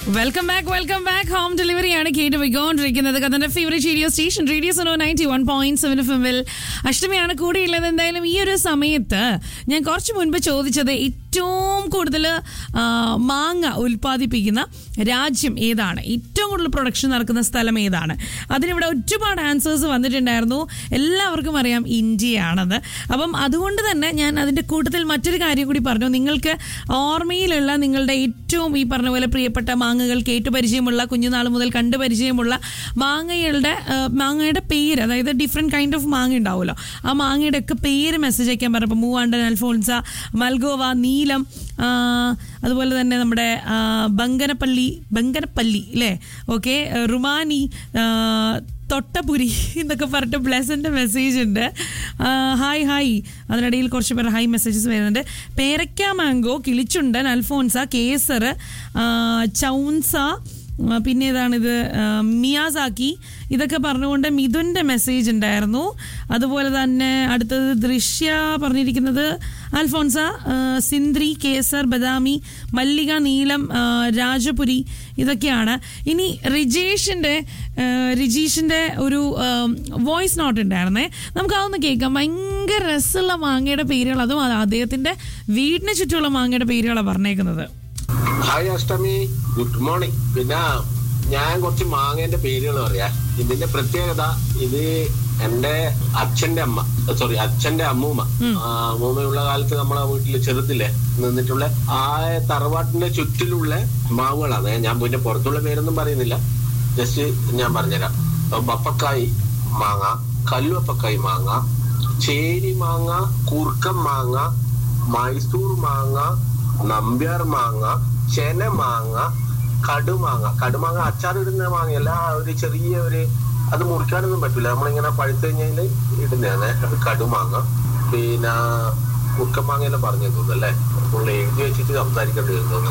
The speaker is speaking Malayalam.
welcome back welcome back home ഡെലിവറിയാണ് കേട്ട് പോയിക്കൊണ്ടിരിക്കുന്നത് കഥന്റെ ഫേവറേറ്റ് റേഡിയോ സ്റ്റേഷൻ റേഡിയോ സോണോ ninety one point seven F എമ്മിൽ അഷ്ടമിയാണ് കൂടെയുള്ളത് എന്തായാലും ഈ ഒരു സമയത്ത് ഞാൻ കുറച്ച് മുൻപ് ചോദിച്ചത് ഏറ്റവും കൂടുതൽ മാങ്ങ ഉൽപ്പാദിപ്പിക്കുന്ന രാജ്യം ഏതാണ് ഏറ്റവും കൂടുതൽ പ്രൊഡക്ഷൻ നടക്കുന്ന സ്ഥലം ഏതാണ് അതിനിവിടെ ഒരുപാട് ആൻസേഴ്സ് വന്നിട്ടുണ്ടായിരുന്നു എല്ലാവർക്കും അറിയാം ഇന്ത്യയാണെന്ന് അപ്പം അതുകൊണ്ട് തന്നെ ഞാൻ അതിൻ്റെ കൂട്ടത്തിൽ മറ്റൊരു കാര്യം കൂടി പറഞ്ഞു നിങ്ങൾക്ക് ഓർമ്മയിലുള്ള നിങ്ങളുടെ ഏറ്റവും ഈ പറഞ്ഞ പോലെ പ്രിയപ്പെട്ട മാങ്ങകൾ കേട്ടു പരിചയമുള്ള കുഞ്ഞുനാൾ മുതൽ കണ്ടു പരിചയമുള്ള മാങ്ങകളുടെ ആ, മാങ്ങയുടെ പേര് അതായത് ഡിഫറെൻറ്റ് കൈൻഡ് ഓഫ് മാങ്ങ ഉണ്ടാവുമല്ലോ ആ മാങ്ങയുടെ ഒക്കെ പേര് മെസ്സേജ് അയക്കാൻ പറഞ്ഞപ്പോൾ മൂവാണ്ടൻ അൽഫോൺസ മൽഗോവ നീലം ആ, അതുപോലെ തന്നെ നമ്മുടെ ആ, ബങ്കനപ്പള്ളി ബങ്കനപ്പള്ളി അല്ലേ ഓക്കെ റുമാനി ആ, തൊട്ടപുരി എന്നൊക്കെ പറഞ്ഞിട്ട് ബ്ലെസൻ്റെ മെസ്സേജ് ഉണ്ട് ആ, ഹായ് ഹായ് അതിനിടയിൽ കുറച്ച് പേർ ഹായ് മെസ്സേജസ് വരുന്നുണ്ട് പേരക്ക മാംഗോ കിളിച്ചുണ്ടൻ അൽഫോൺസ കേസർ ആ, ചൗൻസ ആ, പിന്നെ ഏതാണിത് ആ, മിയാസാക്കി ഇതൊക്കെ പറഞ്ഞുകൊണ്ട് മിഥുൻ്റെ മെസ്സേജ് ഉണ്ടായിരുന്നു അതുപോലെ തന്നെ അടുത്തത് ദൃശ്യ പറഞ്ഞിരിക്കുന്നത് അൽഫോൺസ ആ, സിന്ദ്രി കേസർ ബദാമി മല്ലിക നീലം ആ, രാജപുരി ഇതൊക്കെയാണ് ഇനി റിജേഷിൻ്റെ ആ, റിജീഷിൻ്റെ ഒരു വോയിസ് നോട്ട് ഉണ്ടായിരുന്നേ നമുക്ക് അതൊന്ന് കേൾക്കാം ഭയങ്കര രസമുള്ള മാങ്ങയുടെ പേരുകൾ അതും അത് അദ്ദേഹത്തിൻ്റെ വീടിന് ചുറ്റുമുള്ള മാങ്ങയുടെ പേരുകളാണ് പറഞ്ഞേക്കുന്നത് ഹായ് അഷ്ടമി ഗുഡ് മോർണിംഗ് പിന്നെ ഞാൻ കുറച്ച് മാങ്ങേന്റെ പേരുകൾ പറയാ ഇതിന്റെ പ്രത്യേകത ഇത് എന്റെ അച്ഛന്റെ അമ്മ സോറി അച്ഛന്റെ അമ്മൂമ്മ ആ, അമ്മൂമ്മയുള്ള കാലത്ത് നമ്മളെ വീട്ടില് ചെറുതില്ലേ നിന്നിട്ടുള്ള ആ തറവാട്ടിന്റെ ചുറ്റിലുള്ള മാവുകളാണ് ഞാൻ പിന്നെ പുറത്തുള്ള പേരൊന്നും പറയുന്നില്ല ജസ്റ്റ് ഞാൻ പറഞ്ഞുതരാം അപ്പൊ ബപ്പക്കായി മാങ്ങ കല്ലുവപ്പക്കായി മാങ്ങ ചേരി മാങ്ങ കൂർക്കം മാങ്ങ മൈസൂർ മാങ്ങ നമ്പ്യാർ മാങ്ങ ചെന മാങ്ങ കടുമാങ്ങ കടുമാങ്ങ അച്ചാറിടുന്ന മാങ്ങയല്ല ആ ഒരു ചെറിയ ഒരു അത് മുറിക്കാനൊന്നും പറ്റില്ല നമ്മളിങ്ങനെ പഴുത്ത് കഴിഞ്ഞാല് ഇടുന്നതാണ് അത് കടുമാങ്ങ പിന്നെ കുക്കമാങ്ങയെല്ലാം പറഞ്ഞു തോന്നുന്നു അല്ലേ നമ്മൾ എഴുതി വെച്ചിട്ട് സംസാരിക്കേണ്ടി വരുന്നു